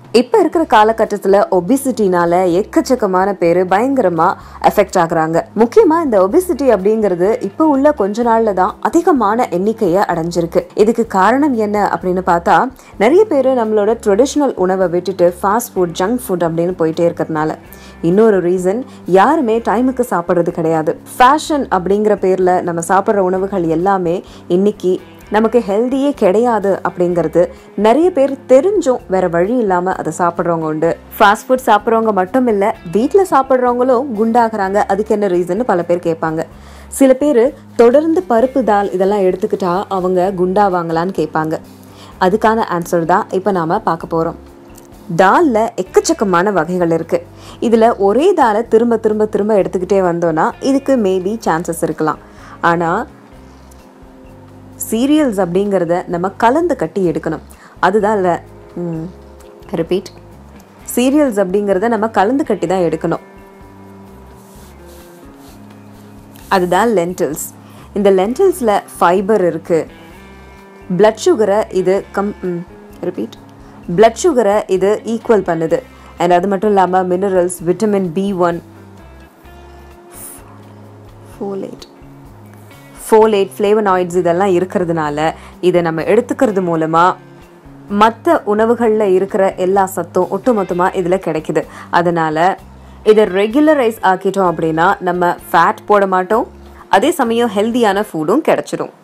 இப்போ இருக்கிற காலகட்டத்தில் ஒபிசிட்டினால எக்கச்சக்கமான பேர் பயங்கரமாக எஃபெக்ட் ஆகுறாங்க முக்கியமாக இந்த ஒபிசிட்டி அப்படிங்கிறது இப்போ உள்ள கொஞ்ச நாளில் தான் அதிகமான எண்ணிக்கையை அடைஞ்சிருக்கு இதுக்கு காரணம் என்ன அப்படின்னு பார்த்தா நிறைய பேர் நம்மளோட ட்ரெடிஷ்னல் உணவை விட்டுட்டு ஃபாஸ்ட் ஃபுட் ஜங்க் ஃபுட் அப்படின்னு போயிட்டே இருக்கிறதுனால இன்னொரு ரீசன் யாருமே டைமுக்கு சாப்பிட்றது கிடையாது ஃபேஷன் அப்படிங்கிற பேரில் நம்ம சாப்பிட்ற உணவுகள் எல்லாமே இன்னைக்கு நமக்கு ஹெல்தியே கிடையாது அப்படிங்கிறது நிறைய பேர் தெரிஞ்சும் வேற வழி இல்லாமல் அதை சாப்பிட்றவங்க உண்டு ஃபாஸ்ட் ஃபுட் சாப்பிட்றவங்க மட்டும் இல்லை வீட்டில் சாப்பிட்றவங்களும் குண்டாகிறாங்க அதுக்கு என்ன ரீசன் பல பேர் கேட்பாங்க சில பேர் தொடர்ந்து பருப்பு தால் இதெல்லாம் எடுத்துக்கிட்டா அவங்க குண்டாவாங்களான்னு கேட்பாங்க அதுக்கான ஆன்சர் தான் இப்போ நாம் பார்க்க போகிறோம் தாலில் எக்கச்சக்கமான வகைகள் இருக்குது இதில் ஒரே தாலை திரும்ப திரும்ப திரும்ப எடுத்துக்கிட்டே வந்தோன்னா இதுக்கு மேபி சான்சஸ் இருக்கலாம் ஆனால் சீரியல்ஸ் அப்படிங்கிறத நம்ம கலந்து கட்டி எடுக்கணும் அதுதான் இல்லை ரிப்பீட் சீரியல்ஸ் அப்படிங்கிறத நம்ம கலந்து கட்டி தான் எடுக்கணும் அதுதான் லென்டில்ஸ் இந்த லென்டில்ஸில் ஃபைபர் இருக்குது பிளட் சுகரை இது கம் ரிப்பீட் பிளட் சுகரை இது ஈக்குவல் பண்ணுது அண்ட் அது மட்டும் இல்லாமல் minerals vitamin B one folate folate flavonoids இதெல்லாம் இருக்கிறதுனால இதை நம்ம எடுத்துக்கிறது மூலமாக மற்ற உணவுகளில் இருக்கிற எல்லா சத்தும் ஒட்டுமொத்தமாக இதில் கிடைக்குது அதனால் இதை ரெகுலரைஸ் ஆக்கிட்டோம் அப்படின்னா நம்ம ஃபேட் போட மாட்டோம் அதே சமயம் ஹெல்தியான ஃபுட்டும் கிடைச்சிடும்